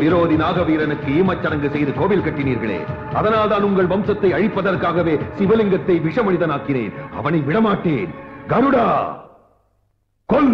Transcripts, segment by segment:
விரோதி நாகவீரனுக்கு ஈமச்சடங்கு செய்து கோவில் கட்டினீர்களே அதனால் தான் உங்கள் வம்சத்தை அழிப்பதற்காகவே சிவலிங்கத்தை விஷமனிதனாக்கினேன் அவனை விடமாட்டேன் கருடா கொல்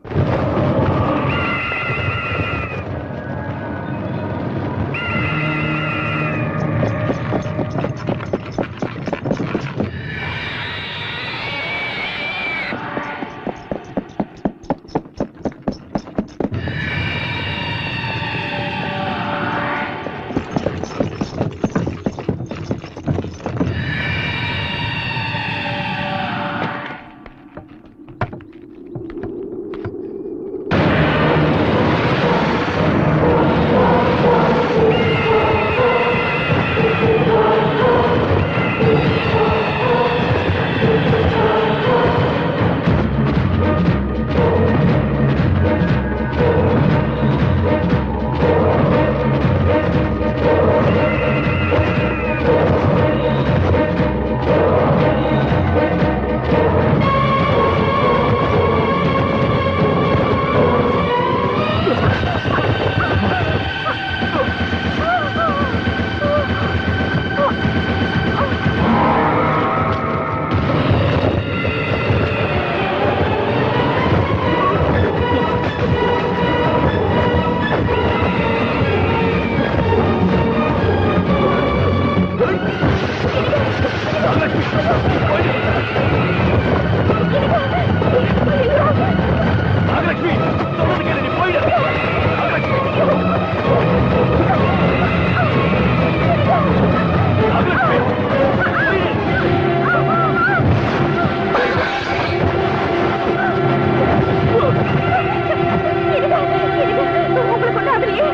உங்களை கொண்டாதுலையே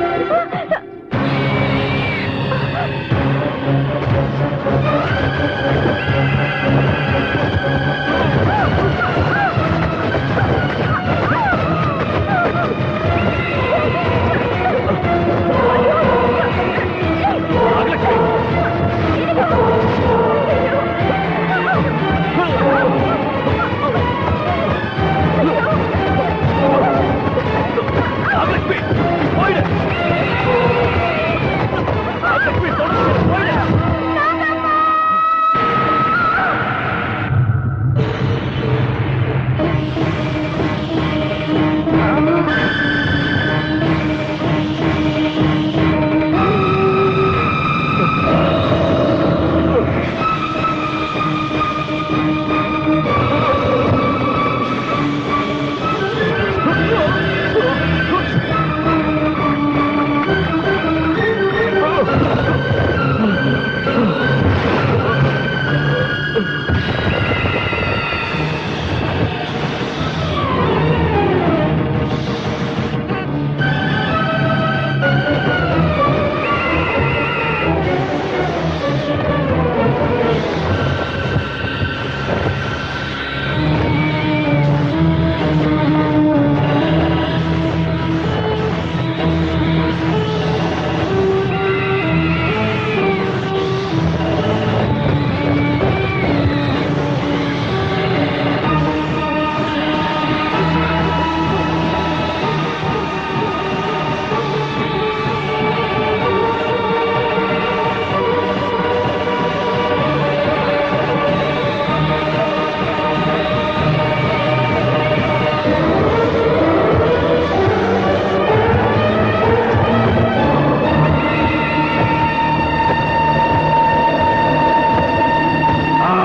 ஆ!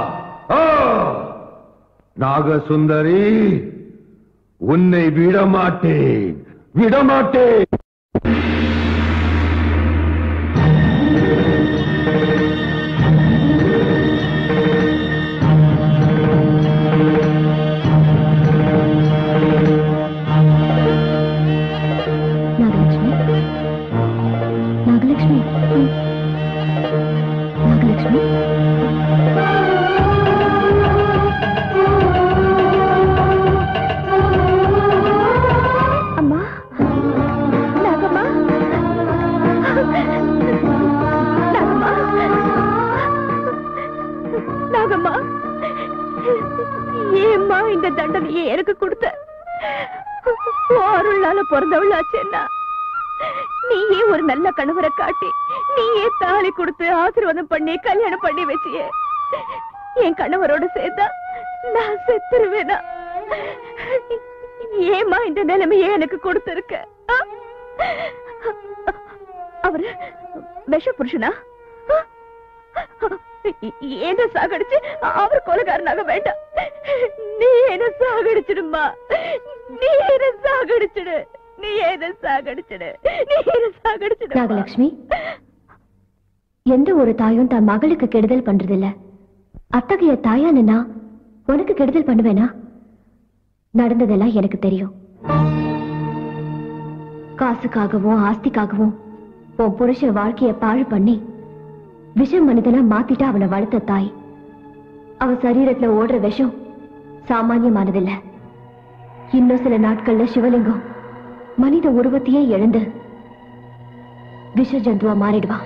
ஆ! நாகசுந்தரி உன்னை விடமாட்டேன் விடமாட்டேன் நாகலட்சுமி நாகலட்சுமி நாகலட்சுமி அம்மா நாகம்மா நாகம்மா நாகம்மா ஏம்மா இந்த தண்டனையை எனக்கு கொடுத்த அருளால பிறந்தவளாச்சேன்னா நீயே ஒரு நல்ல கணவரை காட்டி நீயே தாலி கொடுத்து ஆசீர்வாதம் பண்ணி கல்யாணம் பண்ணி வச்சியே என் கணவரோட சேர்த்தா நான் செத்துருவேனா ஏமா இந்த நிலைமையே எனக்கு கொடுத்திருக்க ஆ? அவரு விஷ புருஷனா என்ன சாகடிச்சு அவர் கொலைகாரனாக வேண்டாம் நீ என்ன சாகடிச்சிடுமா நீ என்ன சாகடிச்சிடு நீ என்ன சாகடிச்சிடு நீ என்ன சாகடிச்சிடு நாகலட்சுமி எந்த ஒரு தாயும் தன் மகளுக்கு கெடுதல் பண்றதில்ல அத்தகைய தாயான நான் உனக்கு கெடுதல் பண்ணுவேனா நடந்ததெல்லாம் எனக்கு தெரியும் காசுக்காகவும் ஆஸ்திக்காகவும் உன் புருஷன் வாழ்க்கைய பாழ் பண்ணி விஷம் மனிதனா மாத்திட்டா அவனை வளர்த்த தாய் அவன் சரீரத்துல ஓடுற விஷம் சாமானியமானதில்ல இன்னும் சில நாட்கள்ல சிவலிங்கம் மனித உருவத்தையே இழந்து விஷ ஜந்துவா மாறிடுவான்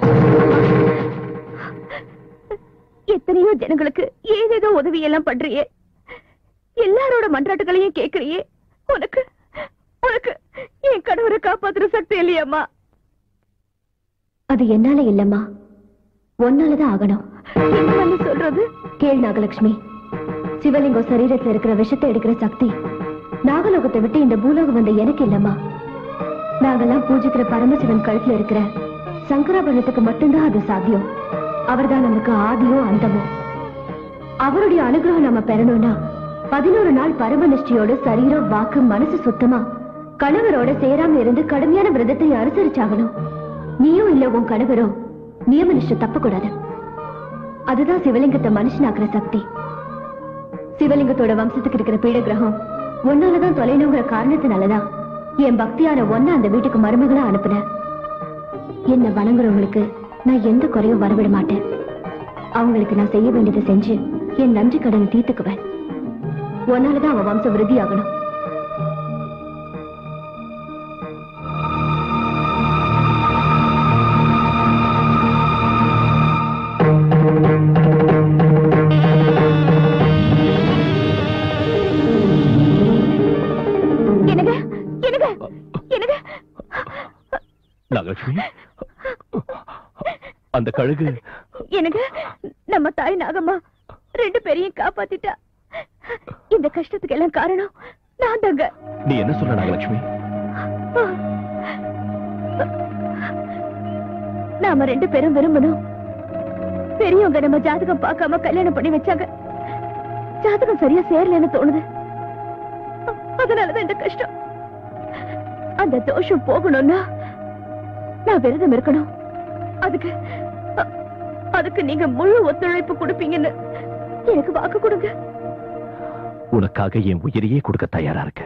எத்தனையோ ஜனங்களுக்கு ஏதேதோ உதவி எல்லாம் பண்றியே எல்லாரோட மன்றாட்டுகளையும் கேக்குறியே உனக்கு உனக்கு என் கணவரை காப்பாத்துற சக்தி இல்லையம்மா அது என்னால இல்லம்மா ஒன்னாலதான் ஆகணும் என்ன நீ சொல்றது கேள் நாகலட்சுமி சிவலிங்கம் சரீரத்துல இருக்கிற விஷத்தை எடுக்கிற சக்தி நாகலோகத்தை விட்டு இந்த பூலோகம் வந்த எனக்கு இல்லம்மா நாங்கெல்லாம் பூஜிக்கிற பரமசிவன் கழுத்துல இருக்கிற சங்கராபரணத்துக்கு மட்டும்தான் அது சாத்தியம் அவர்தான் நமக்கு ஆதியும் அந்தமும் அவருடைய அனுகிரகம் நம்ம பெறணும்னா பதினோரு நாள் பரமநிஷ்டையோட சரீரம் வாக்கு மனசு சுத்தமா கணவரோட சேராம இருந்து கடுமையான விரதத்தை அனுசரிச்சாகணும் நீயும் இல்ல உன் கணவரோ நியம நிஷ்டை தப்பக்கூடாது அதுதான் சிவலிங்கத்தை மனுஷனாக்குற சக்தி சிவலிங்கத்தோட வம்சத்துக்கு இருக்கிற பீட கிரகம் ஒன்னாலதான் தொலைணுங்கிற காரணத்தினாலதான் என் பக்தியான ஒன்ன அந்த வீட்டுக்கு மருமகளா அனுப்புனேன் என்ன வணங்குறவங்களுக்கு நான் எந்த குறையும் வரவிட மாட்டேன் அவங்களுக்கு நான் செய்ய வேண்டியதை செஞ்சு என் நன்றி கடனை தீர்த்துக்குவேன் ஒன்னாலதான் அவன் வம்சம் விருத்தி ஆகணும் என்னங்க என்னங்க என்னங்க நாகலட்சுமி அந்த கழுகு எனக்கு நம்ம தாய் நாகம்மா ரெண்டு பேரையும் காப்பாத்திட்டா இந்த கஷ்டத்துக்கு எல்லாம் காரணம் நான் தாங்க நீ என்ன சொல்ற நாகலட்சுமி நாம ரெண்டு பேரும் விரும்பணும் பெரியவங்க நம்ம ஜாதகம் பார்க்காம கல்யாணம் பண்ணி வச்சாங்க ஜாதகம் சரியா சேரலன்னு தோணுது அதனாலதான் இந்த கஷ்டம் அந்த தோஷம் போகணும்னா நான் விரதம் இருக்கணும் அதுக்கு அ- அதுக்கு நீங்க முழு ஒத்துழைப்பு கொடுப்பீங்கன்னு எனக்கு வாக்கு கொடுங்க உனக்காக என் உயிரையே கொடுக்க தயாரா இருக்க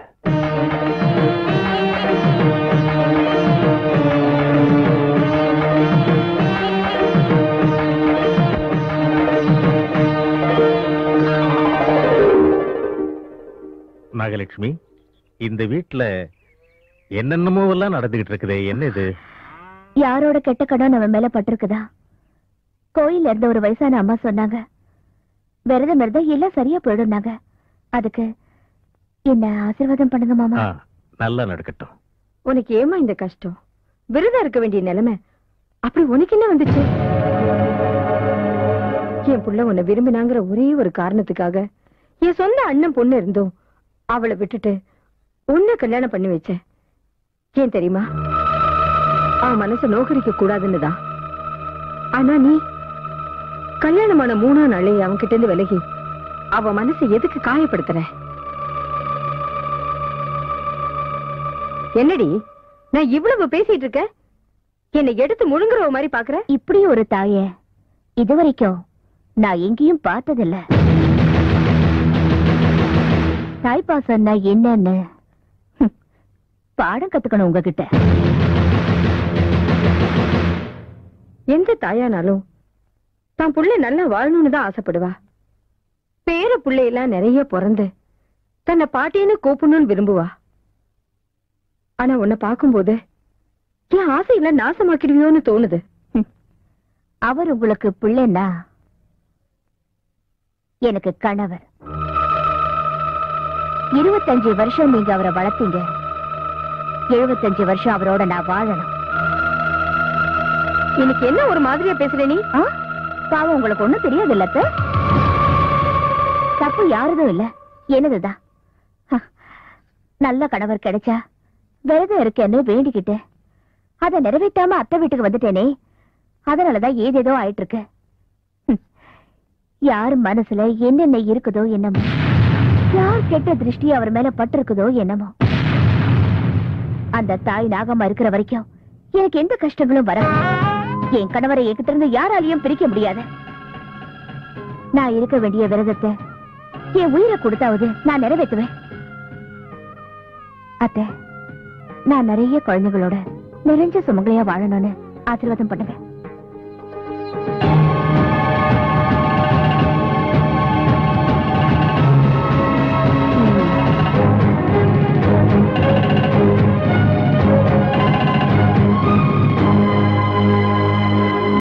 நாகலட்சுமி இந்த வீட்ல என்னென்னமோ எல்லாம் நடந்துகிட்டு இருக்குதே என்ன இது யாரோட கெட்ட கடன் அவன் மேல பட்டிருக்குதா கோயில்ல இருந்த ஒரு வயசான அம்மா சொன்னாங்க விரதம் இருந்தா எல்லாம் சரியா போயிடும்னாங்க அதுக்கு என்ன ஆசீர்வாதம் பண்ணுங்க மாமா ஆ, நல்லா நடக்கட்டும் உனக்கு ஏமா இந்த கஷ்டம் விரதம் இருக்க வேண்டிய நிலைமை அப்படி உனக்கு என்ன வந்துச்சு என் புள்ள உன்னை விரும்பினாங்கிற ஒரே ஒரு காரணத்துக்காக என் சொந்த அண்ணன் பொண்ணு இருந்தும் அவளை விட்டுட்டு உன்னை கல்யாணம் பண்ணி வச்சேன் ஏன் தெரியுமா அவன் மனசை நோக்கடிக்க கூடாதுன்னு தான் ஆனா நீ கல்யாணமான மூணாம் நாளே அவன்கிட்ட இருந்து விலகி அவ மனசை எதுக்கு காயப்படுத்துற என்னடி நான் இவ்வளவு பேசிட்டு இருக்கேன் என்னை எடுத்து முழுங்குறவ மாதிரி பாக்குற இப்படி ஒரு தாய இதுவரைக்கும் நான் எங்கேயும் பார்த்ததில்ல தாய்ப்பாசம்னா என்னன்னு ஹம், பாடம் கத்துக்கணும் உங்ககிட்ட எந்த தாயானாலும் தான் புள்ள நல்லா வாழணும்னு தான் ஆசைப்படுவா பேர புள்ளையெல்லாம் நிறைய பிறந்து தன்னை பாட்டின்னு கூப்பிடணும்னு விரும்புவா ஆனா உன்னை பார்க்கும்போது என் ஆசையில நாசமாக்கிடுவியோன்னு தோணுது அவர் உங்களுக்கு பிள்ளைன்னா எனக்கு கணவர் இருபத்தஞ்சு வருஷம் நீங்க அவரை வளர்த்தீங்க எழுபத்தஞ்சு வருஷம் அவரோட நான் வாழணும் இன்னைக்கு என்ன ஒரு மாதிரியா பேசுற நீ ஆ? பாவம் உங்களுக்கு ஒண்ணும் தெரியாது இல்ல தப்பு யாருதும் இல்ல என்னதுதான் ஹ, நல்ல கணவர் கிடைச்சா விரதம் இருக்கேன்னு வேண்டிக்கிட்டு அதை நிறைவேற்றாம அத்தை வீட்டுக்கு வந்துட்டேனே அதனாலதான் ஏதேதோ ஆயிட்டு இருக்கு ஹம். யார் மனசுல என்னென்ன இருக்குதோ என்னமோ யார் கெட்ட திருஷ்டி அவர் மேல பட்டிருக்குதோ என்னமோ அந்த தாய் நாகமா இருக்கிற வரைக்கும் எனக்கு எந்த கஷ்டங்களும் வர என் கணவரை என்கிட்ட இருந்து யாராலையும் பிரிக்க முடியாது நான் இருக்க வேண்டிய விரதத்தை என் உயிரை கொடுத்தாவது நான் நிறைவேற்றுவேன் அத்தை நான் நிறைய குழந்தைகளோட நிறைஞ்ச சுமங்கலையா வாழணும்னு ஆசீர்வாதம் பண்ணுவேன்